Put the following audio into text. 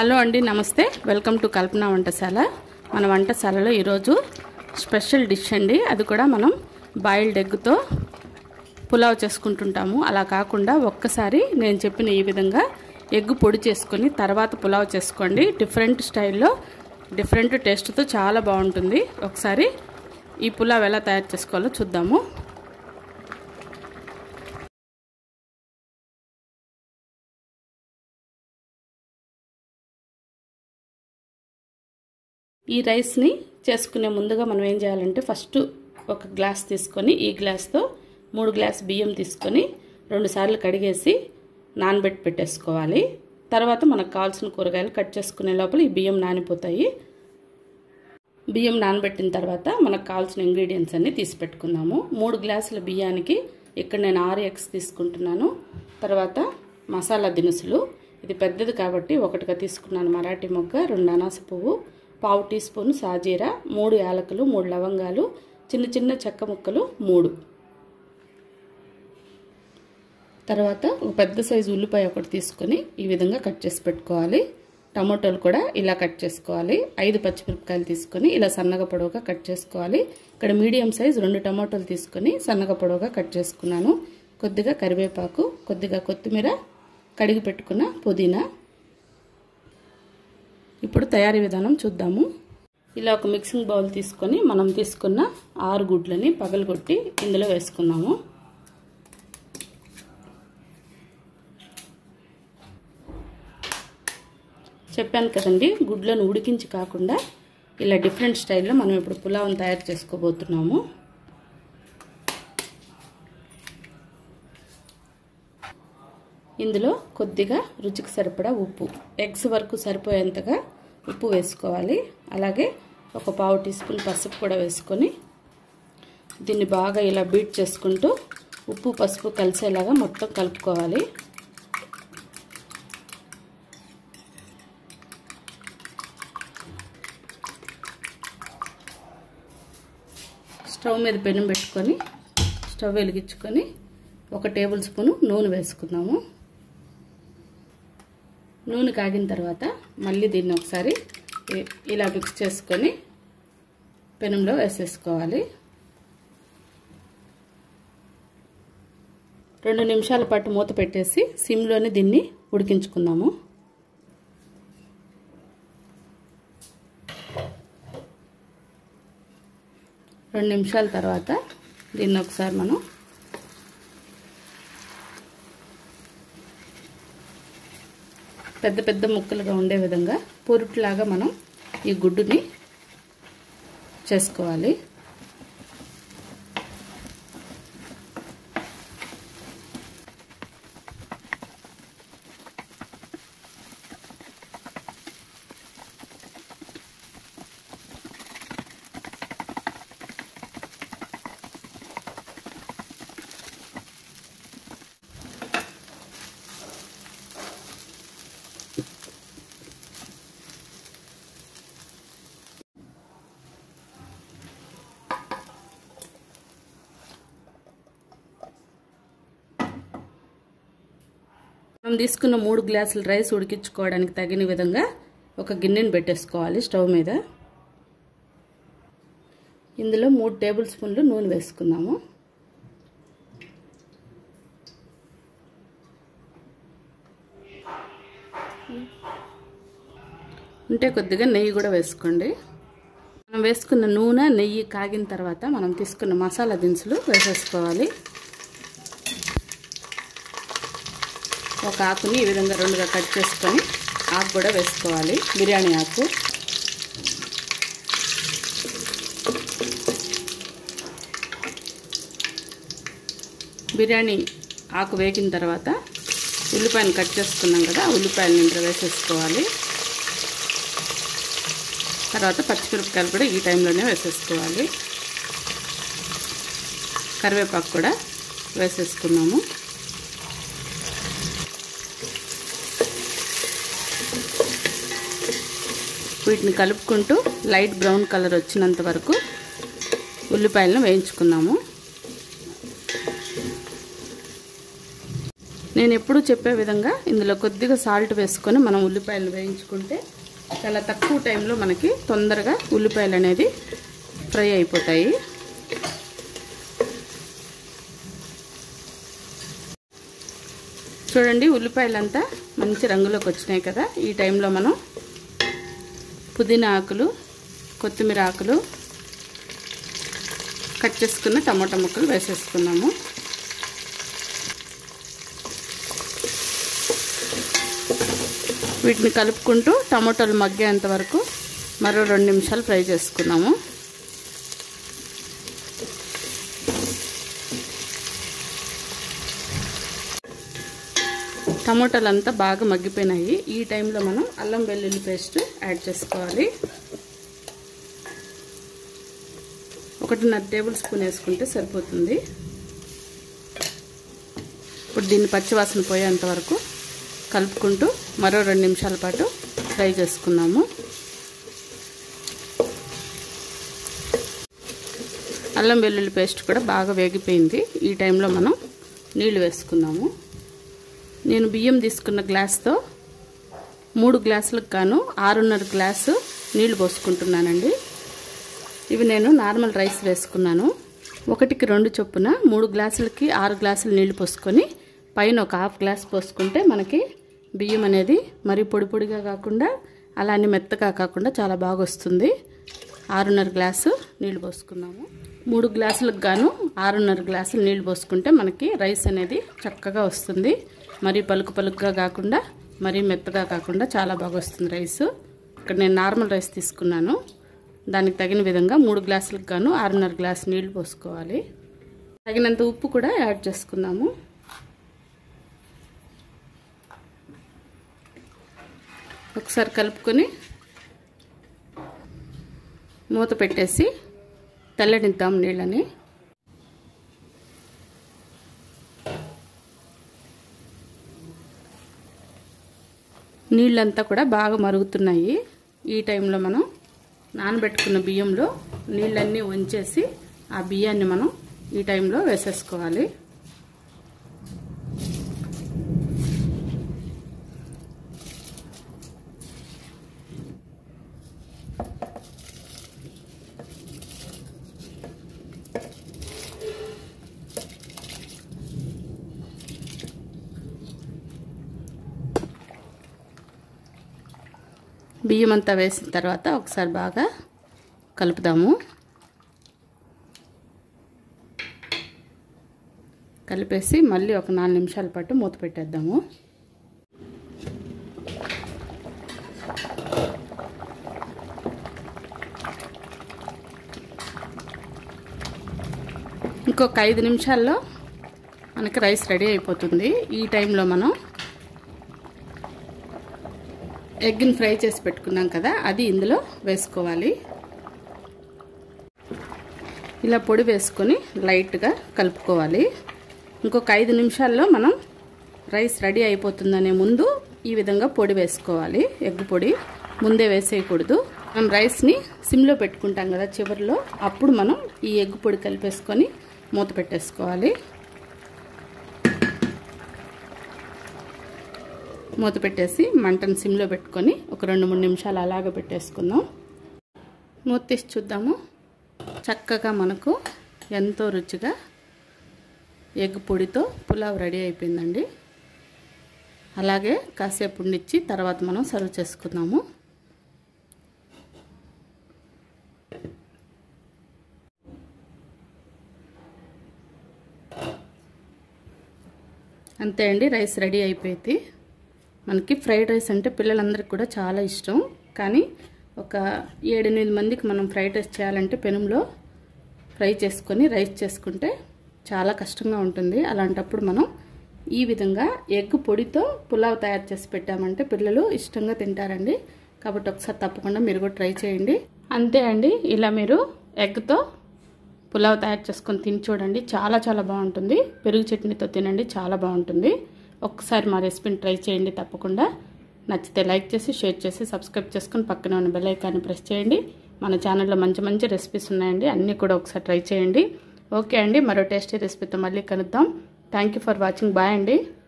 hello అండి నమస్తే welcome to కల్పన వంటశాల మన వంటశాలలో ఈరోజు స్పెషల్ డిష్ అండి అది కూడా మనం బాయిల్డ్ ఎగ్తో పులావ్ చేసుకుంటుంటాము అలా కాకుండా ఒక్కసారి నేను చెప్పిన ఈ విధంగా ఎగ్ పొడి చేసుకొని తర్వాత పులావ్ చేసుకోండి డిఫరెంట్ స్టైల్లో డిఫరెంట్ టేస్ట్తో చాలా బాగుంటుంది ఒకసారి ఈ పులావ్ ఎలా తయారు చేసుకోవాలో చూద్దాము ఈ రైస్ని చేసుకునే ముందుగా మనం ఏం చేయాలంటే ఫస్ట్ ఒక గ్లాస్ తీసుకొని ఈ గ్లాస్తో మూడు గ్లాస్ బియ్యం తీసుకొని రెండు సార్లు కడిగేసి నానబెట్టి పెట్టేసుకోవాలి తర్వాత మనకు కావాల్సిన కూరగాయలు కట్ చేసుకునే లోపల ఈ బియ్యం నానిపోతాయి బియ్యం నానబెట్టిన తర్వాత మనకు కావాల్సిన ఇంగ్రీడియంట్స్ అన్నీ తీసి పెట్టుకుందాము మూడు గ్లాసుల బియ్యానికి ఇక్కడ నేను ఆరు ఎగ్స్ తీసుకుంటున్నాను తర్వాత మసాలా దినుసులు ఇది పెద్దది కాబట్టి ఒకటిగా తీసుకున్నాను మరాఠీ మొగ్గ రెండు అనాస పువ్వు పావు టీ స్పూన్ సాజీరా మూడు యాలకులు మూడు లవంగాలు చిన్న చిన్న చెక్క ముక్కలు మూడు తర్వాత ఒక పెద్ద సైజు ఉల్లిపాయ ఒకటి తీసుకొని ఈ విధంగా కట్ చేసి పెట్టుకోవాలి టమాటోలు కూడా ఇలా కట్ చేసుకోవాలి ఐదు పచ్చిమిరపకాయలు తీసుకొని ఇలా సన్నగా పొడవుగా కట్ చేసుకోవాలి ఇక్కడ మీడియం సైజ్ రెండు టమాటోలు తీసుకొని సన్నగా పొడవుగా కట్ చేసుకున్నాను కొద్దిగా కరివేపాకు కొద్దిగా కొత్తిమీర కడిగి పెట్టుకున్న పుదీనా ఇప్పుడు తయారీ విధానం చూద్దాము ఇలా ఒక మిక్సింగ్ బౌల్ తీసుకొని మనం తీసుకున్న ఆరు గుడ్లని పగలగొట్టి ఇందులో వేసుకున్నాము చెప్పాను కదండి గుడ్లను ఉడికించి కాకుండా ఇలా డిఫరెంట్ స్టైల్లో మనం ఇప్పుడు పులావ్ని తయారు చేసుకోబోతున్నాము ఇందులో కొద్దిగా రుచికి సరిపడా ఉప్పు ఎగ్స్ వరకు సరిపోయేంతగా ఉప్పు వేసుకోవాలి అలాగే ఒక పావు టీ స్పూన్ పసుపు కూడా వేసుకొని దీన్ని బాగా ఇలా బీట్ చేసుకుంటూ ఉప్పు పసుపు కలిసేలాగా మొత్తం కలుపుకోవాలి స్టవ్ మీద పెనం పెట్టుకొని స్టవ్ వెలిగించుకొని ఒక టేబుల్ స్పూను నూనె వేసుకుందాము నూనె కాగిన తర్వాత మళ్ళీ దీన్ని ఒకసారి ఇలా మిక్స్ చేసుకొని పెనంలో వేసేసుకోవాలి రెండు నిమిషాల పాటు మూత పెట్టేసి సిమ్లోనే దీన్ని ఉడికించుకుందాము రెండు నిమిషాల తర్వాత దీన్ని ఒకసారి మనం పెద్ద పెద్ద ముక్కలుగా ఉండే విధంగా పొరుట్లాగా మనం ఈ గుడ్డుని చేసుకోవాలి మనం తీసుకున్న మూడు గ్లాసుల రైస్ ఉడికించుకోవడానికి తగిన విధంగా ఒక గిన్నెని పెట్టేసుకోవాలి స్టవ్ మీద ఇందులో మూడు టేబుల్ స్పూన్లు నూనె వేసుకుందాము ఉంటే కొద్దిగా నెయ్యి కూడా వేసుకోండి మనం వేసుకున్న నూనె నెయ్యి కాగిన తర్వాత మనం తీసుకున్న మసాలా దినుసులు వేసేసుకోవాలి ఒక ఆకుని ఈ విధంగా రెండుగా కట్ చేసుకొని ఆకు కూడా వేసుకోవాలి బిర్యానీ ఆకు బిర్యానీ ఆకు వేగిన తర్వాత ఉల్లిపాయను కట్ చేసుకున్నాం కదా ఉల్లిపాయలు ఇంట్లో వేసేసుకోవాలి తర్వాత పచ్చిమిరపకాయలు కూడా ఈ టైంలోనే వేసేసుకోవాలి కరివేపాకు కూడా వేసేసుకున్నాము వీటిని కలుపుకుంటూ లైట్ బ్రౌన్ కలర్ వచ్చినంత వరకు ఉల్లిపాయలను వేయించుకున్నాము నేను ఎప్పుడూ చెప్పే విధంగా ఇందులో కొద్దిగా సాల్ట్ వేసుకొని మనం ఉల్లిపాయలు వేయించుకుంటే చాలా తక్కువ టైంలో మనకి తొందరగా ఉల్లిపాయలు అనేది ఫ్రై అయిపోతాయి చూడండి ఉల్లిపాయలంతా మంచి రంగులోకి వచ్చినాయి కదా ఈ టైంలో మనం పుదీనా ఆకులు కొత్తిమీర ఆకులు కట్ చేసుకున్న టమాటా ముక్కలు వేసేసుకున్నాము వీటిని కలుపుకుంటూ టమాటాలు మగ్గేంత వరకు మరో రెండు నిమిషాలు ఫ్రై చేసుకున్నాము టమాటాలు అంతా బాగా మగ్గిపోయినాయి ఈ టైంలో మనం అల్లం వెల్లుల్లి పేస్ట్ యాడ్ చేసుకోవాలి ఒకటిన్నర టేబుల్ స్పూన్ వేసుకుంటే సరిపోతుంది ఇప్పుడు దీన్ని పచ్చివాసన పోయేంత వరకు కలుపుకుంటూ మరో రెండు నిమిషాల పాటు ఫ్రై చేసుకున్నాము అల్లం వెల్లుల్లి పేస్ట్ కూడా బాగా వేగిపోయింది ఈ టైంలో మనం నీళ్లు వేసుకున్నాము నేను బియ్యం తీసుకున్న గ్లాస్తో మూడు గ్లాసులకు గాను ఆరున్నర గ్లాసు నీళ్లు పోసుకుంటున్నానండి ఇవి నేను నార్మల్ రైస్ వేసుకున్నాను ఒకటికి రెండు చొప్పున మూడు గ్లాసులకి ఆరు గ్లాసులు నీళ్లు పోసుకొని పైన ఒక హాఫ్ గ్లాస్ పోసుకుంటే మనకి బియ్యం అనేది మరీ పొడి పొడిగా కాకుండా అలానే మెత్తగా కాకుండా చాలా బాగా వస్తుంది ఆరున్నర గ్లాసు నీళ్లు పోసుకున్నాము మూడు గ్లాసులకు గాను ఆరున్నర గ్లాసులు నీళ్లు పోసుకుంటే మనకి రైస్ అనేది చక్కగా వస్తుంది మరీ పలుకు పలుకుగా కాకుండా మరీ మెత్తగా కాకుండా చాలా బాగా వస్తుంది రైస్ ఇక్కడ నేను నార్మల్ రైస్ తీసుకున్నాను దానికి తగిన విధంగా మూడు గ్లాసులకు గాను ఆరున్నర గ్లాసు నీళ్లు పోసుకోవాలి తగినంత ఉప్పు కూడా యాడ్ చేసుకుందాము ఒకసారి కలుపుకొని మూత పెట్టేసి తెల్లనిద్దాం నీళ్ళని నీళ్ళంతా కూడా బాగా మరుగుతున్నాయి ఈ టైంలో మనం నానబెట్టుకున్న బియ్యంలో నీళ్ళన్నీ వంచేసి ఆ బియ్యాన్ని మనం ఈ టైంలో వేసేసుకోవాలి బియ్యం అంతా వేసిన తర్వాత ఒకసారి బాగా కలుపుదాము కలిపేసి మళ్ళీ ఒక నాలుగు నిమిషాల పాటు మూత పెట్టేద్దాము ఇంకొక ఐదు నిమిషాల్లో మనకి రైస్ రెడీ అయిపోతుంది ఈ టైంలో మనం ఎగ్ని ఫ్రై చేసి పెట్టుకున్నాం కదా అది ఇందులో వేసుకోవాలి ఇలా పొడి వేసుకొని లైట్గా కలుపుకోవాలి ఇంకొక ఐదు నిమిషాల్లో మనం రైస్ రెడీ అయిపోతుందనే ముందు ఈ విధంగా పొడి వేసుకోవాలి ఎగ్ పొడి ముందే వేసేయకూడదు మనం రైస్ని సిమ్లో పెట్టుకుంటాం కదా చివరిలో అప్పుడు మనం ఈ ఎగ్ పొడి కలిపేసుకొని మూత పెట్టేసుకోవాలి మూత పెట్టేసి మంటను సిమ్లో పెట్టుకొని ఒక రెండు మూడు నిమిషాలు అలాగ పెట్టేసుకుందాం మూత తీసి చూద్దాము చక్కగా మనకు ఎంతో రుచిగా ఎగ్ పొడితో పులావ్ రెడీ అయిపోయిందండి అలాగే కాసేపు ఉండిచ్చి తర్వాత మనం సర్వ్ చేసుకుందాము అంతే అండి రైస్ రెడీ అయిపోయింది మనకి ఫ్రైడ్ రైస్ అంటే పిల్లలందరికీ కూడా చాలా ఇష్టం కానీ ఒక ఏడెనిమిది మందికి మనం ఫ్రైడ్ రైస్ చేయాలంటే పెనంలో ఫ్రై చేసుకొని రైస్ చేసుకుంటే చాలా కష్టంగా ఉంటుంది అలాంటప్పుడు మనం ఈ విధంగా ఎగ్ పొడితో పులావ్ తయారు చేసి పెట్టామంటే పిల్లలు ఇష్టంగా తింటారండి కాబట్టి ఒకసారి తప్పకుండా మీరు కూడా ట్రై చేయండి అంతే అండి ఇలా మీరు ఎగ్తో పులావ్ తయారు చేసుకొని తిని చూడండి చాలా చాలా బాగుంటుంది పెరుగు చట్నీతో తినండి చాలా బాగుంటుంది ఒక్కసారి మా రెసిపీని ట్రై చేయండి తప్పకుండా నచ్చితే లైక్ చేసి షేర్ చేసి సబ్స్క్రైబ్ చేసుకొని పక్కన ఉన్న బెల్ ఐకాన్ని ప్రెస్ చేయండి మన ఛానల్లో మంచి మంచి రెసిపీస్ ఉన్నాయండి అన్నీ కూడా ఒకసారి ట్రై చేయండి ఓకే అండి మరో టేస్టీ రెసిపీతో మళ్ళీ కలుద్దాం థ్యాంక్ ఫర్ వాచింగ్ బాయ్ అండి